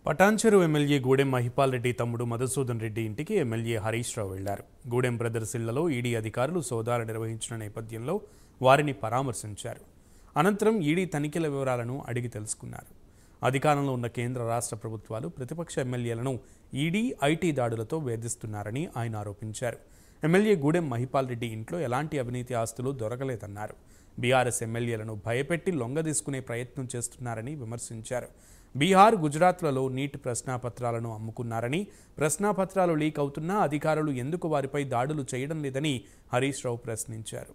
Patancheru MLA Gudem Mahipal Reddy తమ్ముడు మధుసూదన్ రెడ్డి ఇంటికి MLA Harish రావు వెళ్లారు గూడెం బ్రదర్స్ ఇళ్లలో ఈడీ అధికారులు సోదాలు నిర్వహించిన నేపథ్యంలో వారిని పరామర్శించారు అనంతరం ఈడీ తనిఖీల వివరాలను అడిగి తెలుసుకున్నారు అధికారంలో ఉన్న కేంద్ర రాష్ట్ర ప్రభుత్వాలు ప్రతిపక్ష ఎమ్మెల్యేలను ఈడీ ఐటీ దాడులతో వేధిస్తున్నారని ఆయన ఆరోపించారు ఎమ్మెల్యే గూడెం మహిపాల్ రెడ్డి ఇంట్లో ఎలాంటి అవినీతి ఆస్తులు దొరకలేదన్నారు బీఆర్ఎస్ ఎమ్మెల్యేలను భయపెట్టి లొంగదీసుకునే ప్రయత్నం చేస్తున్నారని విమర్శించారు బీహార్ గుజరాత్లలో నీట్ ప్రశ్నాపత్రాలను అమ్ముకున్నారని ప్రశ్నాపత్రాలు లీక్ అవుతున్నా అధికారులు ఎందుకు వారిపై దాడులు చేయడం లేదని హరీష్ రావు ప్రశ్నించారు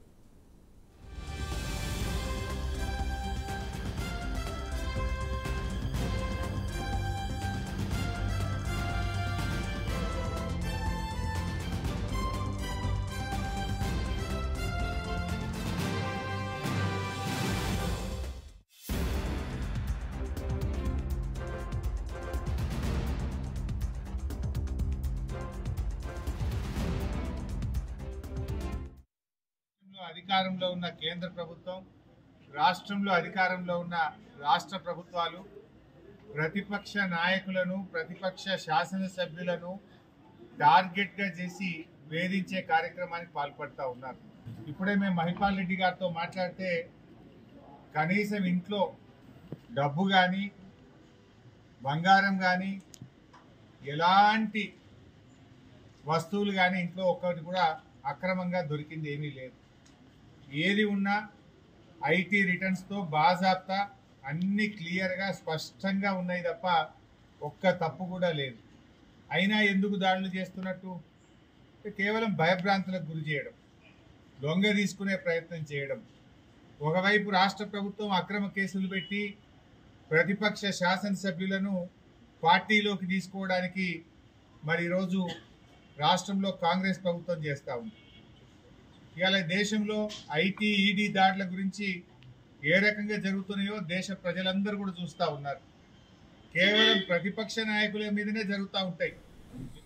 రాష్ట్రంలో అధికారంలో ఉన్న కేంద్ర ప్రభుత్వం రాష్ట్రంలో అధికారంలో ఉన్న రాష్ట్ర ప్రభుత్వాలు ప్రతిపక్ష నాయకులను ప్రతిపక్ష శాసనసభ్యులను టార్గెట్గా చేసి వేధించే కార్యక్రమానికి పాల్పడతా ఉన్నారు ఇప్పుడే మేము మహిపాల్ రెడ్డి గారితో మాట్లాడితే కనీసం ఇంట్లో డబ్బు కానీ బంగారం కానీ ఎలాంటి వస్తువులు కానీ ఇంట్లో ఒక్కటి కూడా అక్రమంగా దొరికింది ఏమీ లేదు ఏది ఉన్నా ఐటీ రిటర్న్స్తో బాజాప్తా అన్ని క్లియర్గా స్పష్టంగా ఉన్నాయి తప్ప ఒక్క తప్పు కూడా లేదు అయినా ఎందుకు దాడులు చేస్తున్నట్టు అంటే కేవలం భయభ్రాంతులకు గురి చేయడం దొంగ తీసుకునే ప్రయత్నం చేయడం ఒకవైపు రాష్ట్ర ప్రభుత్వం అక్రమ కేసులు పెట్టి ప్రతిపక్ష శాసనసభ్యులను పార్టీలోకి తీసుకోవడానికి మరి ఈరోజు రాష్ట్రంలో కాంగ్రెస్ ప్రభుత్వం చేస్తూ ఉంది ఇవాళ దేశంలో ఐటీ ఈడీ దాడుల గురించి ఏ రకంగా జరుగుతున్నాయో దేశ ప్రజలందరూ కూడా చూస్తూ ఉన్నారు కేవలం ప్రతిపక్ష నాయకుల మీదనే జరుగుతూ ఉంటాయి